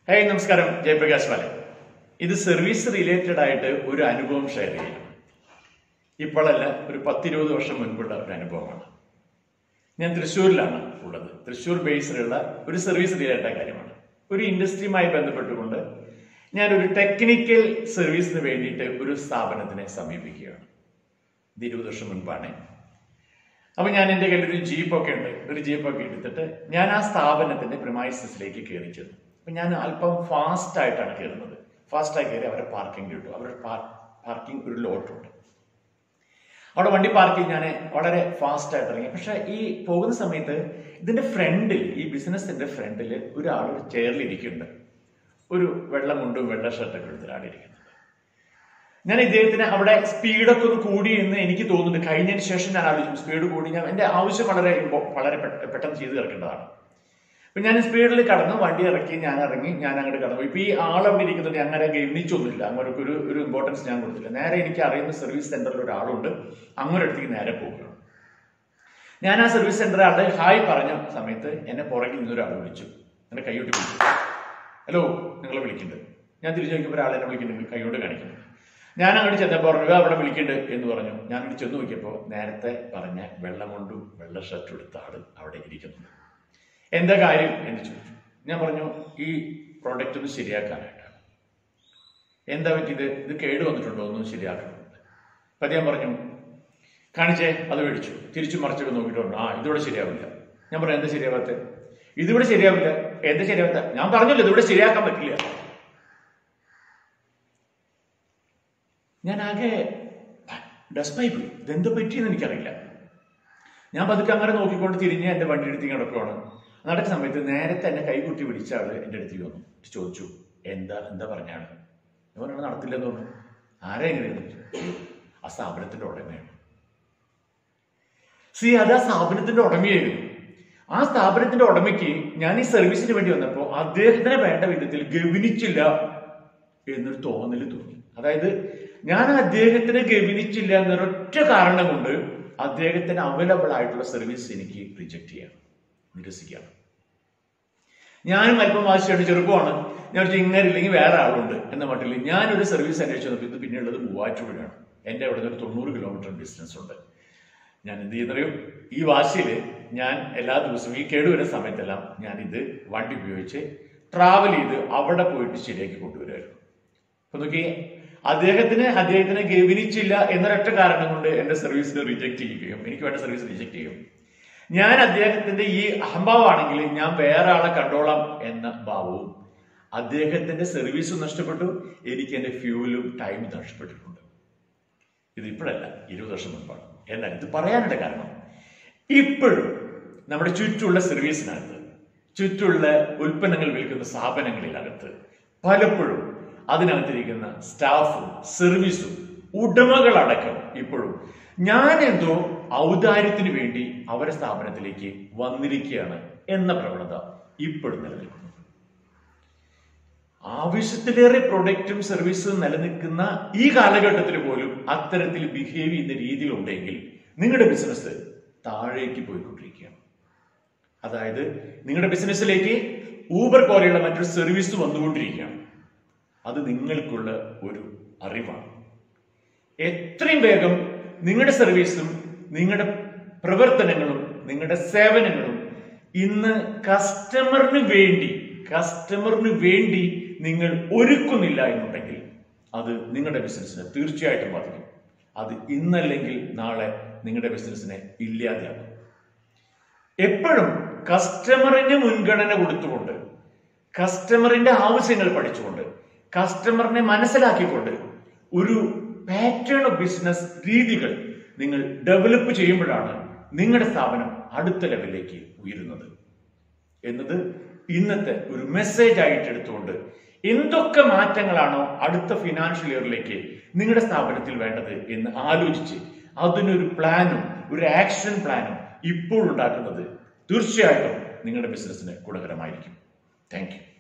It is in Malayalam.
ഹായ് നമസ്കാരം ജയപ്രകാശ് വാലൻ ഇത് സർവീസ് റിലേറ്റഡ് ആയിട്ട് ഒരു അനുഭവം ഷെയർ ചെയ്യണം ഇപ്പോഴല്ല ഒരു പത്തിരുപത് വർഷം മുൻപുള്ള ഒരു അനുഭവമാണ് ഞാൻ തൃശ്ശൂരിലാണ് ഉള്ളത് തൃശ്ശൂർ ബേസിലുള്ള ഒരു സർവീസ് റിലേറ്റഡ് കാര്യമാണ് ഒരു ഇൻഡസ്ട്രിയുമായി ബന്ധപ്പെട്ടുകൊണ്ട് ഞാൻ ഒരു ടെക്നിക്കൽ സർവീസിന് വേണ്ടിയിട്ട് ഒരു സ്ഥാപനത്തിനെ സമീപിക്കുകയാണ് ഇത് ഇരുപത് വർഷം മുൻപാണ് അപ്പൊ ഞാൻ എൻ്റെ കയ്യിൽ ഒരു ജീപ്പൊക്കെ ഉണ്ട് ഒരു ജീപ്പൊക്കെ എടുത്തിട്ട് ഞാൻ ആ സ്ഥാപനത്തിന്റെ പ്രിമൈസസിലേക്ക് കയറി ചെന്നു അപ്പൊ ഞാൻ അല്പം ഫാസ്റ്റ് ആയിട്ടാണ് കയറുന്നത് ഫാസ്റ്റായി കയറി അവരെ പാർക്കിംഗ് കിട്ടും അവരുടെ പാർക്കിംഗ് ഒരു ലോട്ടുണ്ട് അവിടെ വണ്ടി പാർക്ക് ചെയ്ത് ഞാൻ വളരെ ഫാസ്റ്റ് ആയിട്ട് ഇറങ്ങി പക്ഷെ ഈ പോകുന്ന സമയത്ത് ഇതിന്റെ ഫ്രണ്ടിൽ ഈ ബിസിനസിന്റെ ഫ്രണ്ടിൽ ഒരാൾ ഒരു ചെയറിൽ ഇരിക്കുന്നുണ്ട് ഒരു വെള്ള മുണ്ടും വെള്ള ഷർട്ടൊക്കെ എടുത്ത് ഒരാൾ ഇരിക്കുന്നുണ്ട് ഞാൻ ഇദ്ദേഹത്തിന് അവിടെ സ്പീഡൊക്കെ ഒന്ന് കൂടി എന്ന് എനിക്ക് തോന്നുന്നുണ്ട് കഴിഞ്ഞതിന് ശേഷം ഞാൻ ആലോചിച്ചു സ്പീഡ് കൂടി ഞാൻ എന്റെ ആവശ്യം വളരെ ഇമ്പോ- വളരെ പെട്ട- പെട്ടെന്ന് ചെയ്തു തീർക്കേണ്ടതാണ് അപ്പൊ ഞാൻ സ്പീഡിൽ കടന്നു വണ്ടി ഇറക്കി ഞാൻ ഇറങ്ങി ഞാൻ അങ്ങോട്ട് കടന്നു ഇപ്പൊ ഈ ആൾ അവിടെ ഇരിക്കുന്നത് ഞാൻ അങ്ങനെ ഗവനിച്ചൊന്നുമില്ല അങ്ങനെ ഒരു ഒരു ഇമ്പോർട്ടൻസ് ഞാൻ കൊടുത്തില്ല നേരെ എനിക്ക് അറിയുന്ന സർവീസ് സെന്ററിൽ ഒരാളുണ്ട് അങ്ങനെ അടുത്തേക്ക് നേരെ പോകുകയാണ് ഞാൻ ആ സർവീസ് സെന്ററിൽ ആളുടെ ഹായ് പറഞ്ഞ സമയത്ത് എന്നെ പുറകിൽ നിന്നൊരാൾ വിളിച്ചു എന്നെ കൈയോട്ടി വിളിച്ചു ഹലോ നിങ്ങളെ വിളിക്കുന്നുണ്ട് ഞാൻ തിരിച്ചു നോക്കിയപ്പോൾ ഒരാൾ എന്നെ വിളിക്കുന്നുണ്ട് കൈയോട് കാണിക്കുന്നു ഞാൻ അങ്ങോട്ട് ചെന്നപ്പോൾ പറഞ്ഞു "ഇതാ അവിടെ വിളിക്കുന്നുണ്ട് എന്ന് പറഞ്ഞു ഞാൻ അങ്ങോട്ട് ചെന്ന് നോക്കിയപ്പോൾ നേരത്തെ പറഞ്ഞ വെള്ളം കൊണ്ടും വെള്ള ഷർട്ട് എടുത്ത ആള് അവിടെ ഇരിക്കുന്നുണ്ട് എന്താ കാര്യം എന്ന് ചോദിച്ചു ഞാൻ പറഞ്ഞു ഈ പ്രോഡക്റ്റ് ഒന്ന് ശരിയാക്കാനായിട്ടാണ് എന്താ പറ്റിയത് ഇത് കേട് വന്നിട്ടുണ്ടോ ഒന്നും ശരിയാക്കണമെന്ന് അപ്പൊ അദ്ദേഹം പറഞ്ഞു കാണിച്ചേ അത് മേടിച്ചു തിരിച്ചു മറിച്ചൊക്കെ നോക്കിയിട്ടുണ്ട് ആ ഇതിവിടെ ശരിയാവില്ല ഞാൻ പറഞ്ഞു എന്താ ശരിയാവാത്ത ഇതിവിടെ ശരിയാവില്ല എന്താ ശരിയാവാത്ത ഞാൻ പറഞ്ഞല്ലോ ഇതിവിടെ ശരിയാക്കാൻ പറ്റില്ല ഞാൻ ആകെ ഡസ്പായി പോയി ഇതെന്താ പറ്റിയെന്ന് എനിക്കറിയില്ല ഞാൻ പതുക്കെ അങ്ങനെ നോക്കിക്കൊണ്ട് തിരിഞ്ഞ് എന്റെ വണ്ടി എടുത്ത് കിടക്കുവാണ് നടക്കുന്ന സമയത്ത് നേരത്തെ എന്നെ കൈകുട്ടി പിടിച്ച ആള് എന്റെ അടുത്തേക്ക് വന്നു ചോദിച്ചു എന്താ എന്താ പറഞ്ഞാണ് ഞാൻ പറഞ്ഞു നടത്തില്ലെന്ന് പറഞ്ഞു ആരാ എങ്ങനെയെന്ന് ചോദിച്ചു ആ സ്ഥാപനത്തിന്റെ ഉടമയാണ് സി അത് ആ സ്ഥാപനത്തിന്റെ ഉടമയായിരുന്നു ആ സ്ഥാപനത്തിന്റെ ഉടമയ്ക്ക് ഞാൻ ഈ സർവീസിന് വേണ്ടി വന്നപ്പോൾ അദ്ദേഹത്തിന് വേണ്ട വിധത്തിൽ ഗവനിച്ചില്ല എന്നൊരു തോന്നൽ തോന്നി അതായത് ഞാൻ അദ്ദേഹത്തിനെ ഗവനിച്ചില്ല എന്നൊരൊറ്റ കാരണം കൊണ്ട് അദ്ദേഹത്തിന് അവൈലബിൾ ആയിട്ടുള്ള സർവീസ് എനിക്ക് റിജക്ട് ചെയ്യാം നിരസിക്കാം ഞാനും അല്പം വാശിയായിട്ട് ചെറുപ്പമാണ് ഞാൻ വിചാരിച്ചു ഇങ്ങനെ ഇല്ലെങ്കിൽ വേറെ ആളുണ്ട് എന്ന മട്ടിൽ ഞാനൊരു സർവീസ് അന്വേഷിച്ചു വന്നപ്പോൾ ഇത് പിന്നെയുള്ളത് മൂവാറ്റുപുഴയാണ് എൻ്റെ അവിടെ നിന്ന് ഒരു തൊണ്ണൂറ് കിലോമീറ്റർ ഡിസ്റ്റൻസ് ഉണ്ട് ഞാൻ എന്ത് ചെയ്യുന്നറിയും ഈ വാശിയിൽ ഞാൻ എല്ലാ ദിവസവും ഈ കേടുവരുന്ന സമയത്തെല്ലാം ഞാൻ ഇത് വണ്ടി ഉപയോഗിച്ച് ട്രാവൽ ചെയ്ത് അവിടെ പോയിട്ട് ശരിയാക്കി കൊണ്ടുവരുമായിരുന്നു അപ്പൊ നോക്കി അദ്ദേഹത്തിന് അദ്ദേഹത്തിനെ ഗവനിച്ചില്ല എന്നൊരൊറ്റ കാരണം കൊണ്ട് എന്റെ സർവീസിനെ റിജക്ട് ചെയ്യുകയും എനിക്ക് വേണ്ട സർവീസ് റിജക്ട് ചെയ്യും ഞാൻ അദ്ദേഹത്തിന്റെ ഈ അഹംഭാവമാണെങ്കിൽ ഞാൻ വേറെ ആളെ കണ്ടോളാം എന്ന ഭാവവും അദ്ദേഹത്തിന്റെ സർവീസും നഷ്ടപ്പെട്ടു എനിക്ക് എന്റെ ഫ്യൂലും ടൈമും നഷ്ടപ്പെട്ടിട്ടുണ്ട് ഇത് ഇപ്പോഴല്ല ഇരുപത് വർഷം മുൻപാണ് എന്നാൽ ഇത് പറയാനുള്ള കാരണം ഇപ്പോഴും നമ്മുടെ ചുറ്റുള്ള സർവീസിനകത്ത് ചുറ്റുള്ള ഉൽപ്പന്നങ്ങൾ വിൽക്കുന്ന സ്ഥാപനങ്ങളിലകത്ത് പലപ്പോഴും അതിനകത്തിരിക്കുന്ന സ്റ്റാഫും സർവീസും ഉടമകളടക്കം ഇപ്പോഴും ഞാൻ എന്തോ ഔദാര്യത്തിന് വേണ്ടി അവരുടെ സ്ഥാപനത്തിലേക്ക് വന്നിരിക്കുകയാണ് എന്ന പ്രവണത ഇപ്പോഴും നിലനിൽക്കുന്നു ആവശ്യത്തിലേറെ പ്രൊഡക്റ്റും സർവീസും നിലനിൽക്കുന്ന ഈ കാലഘട്ടത്തിൽ പോലും അത്തരത്തിൽ ബിഹേവ് ചെയ്യുന്ന രീതിയിലുണ്ടെങ്കിൽ നിങ്ങളുടെ ബിസിനസ് താഴേക്ക് പോയിക്കൊണ്ടിരിക്കുകയാണ് അതായത് നിങ്ങളുടെ ബിസിനസ്സിലേക്ക് ഊബർ പോലെയുള്ള മറ്റൊരു സർവീസ് വന്നുകൊണ്ടിരിക്കുകയാണ് അത് നിങ്ങൾക്കുള്ള ഒരു അറിവാണ് എത്രയും വേഗം നിങ്ങളുടെ സർവീസും നിങ്ങളുടെ പ്രവർത്തനങ്ങളും നിങ്ങളുടെ സേവനങ്ങളും ഇന്ന് കസ്റ്റമറിന് വേണ്ടി കസ്റ്റമറിന് വേണ്ടി നിങ്ങൾ ഒരുക്കുന്നില്ല എന്നുണ്ടെങ്കിൽ അത് നിങ്ങളുടെ ബിസിനസ്സിനെ തീർച്ചയായിട്ടും ബാധിക്കും അത് ഇന്നല്ലെങ്കിൽ നാളെ നിങ്ങളുടെ ബിസിനസ്സിനെ ഇല്ലാതെയാകും എപ്പോഴും കസ്റ്റമറിന് മുൻഗണന കൊടുത്തുകൊണ്ട് കസ്റ്റമറിന്റെ ആവശ്യങ്ങൾ പഠിച്ചുകൊണ്ട് കസ്റ്റമറിനെ മനസ്സിലാക്കിക്കൊണ്ട് ഒരു പാറ്റേൺ ഓഫ് ബിസിനസ് രീതികൾ നിങ്ങൾ ഡെവലപ്പ് ചെയ്യുമ്പോഴാണ് നിങ്ങളുടെ സ്ഥാപനം അടുത്ത ലെവലിലേക്ക് ഉയരുന്നത് എന്നത് ഇന്നത്തെ ഒരു മെസ്സേജ് ആയിട്ട് എടുത്തുകൊണ്ട് എന്തൊക്കെ മാറ്റങ്ങളാണോ അടുത്ത ഫിനാൻഷ്യൽ ഇയറിലേക്ക് നിങ്ങളുടെ സ്ഥാപനത്തിൽ വേണ്ടത് എന്ന് ആലോചിച്ച് അതിനൊരു പ്ലാനും ഒരു ആക്ഷൻ പ്ലാനും ഇപ്പോൾ ഉണ്ടാക്കുന്നത് തീർച്ചയായിട്ടും നിങ്ങളുടെ ബിസിനസ്സിന് ഗുണകരമായിരിക്കും താങ്ക് യു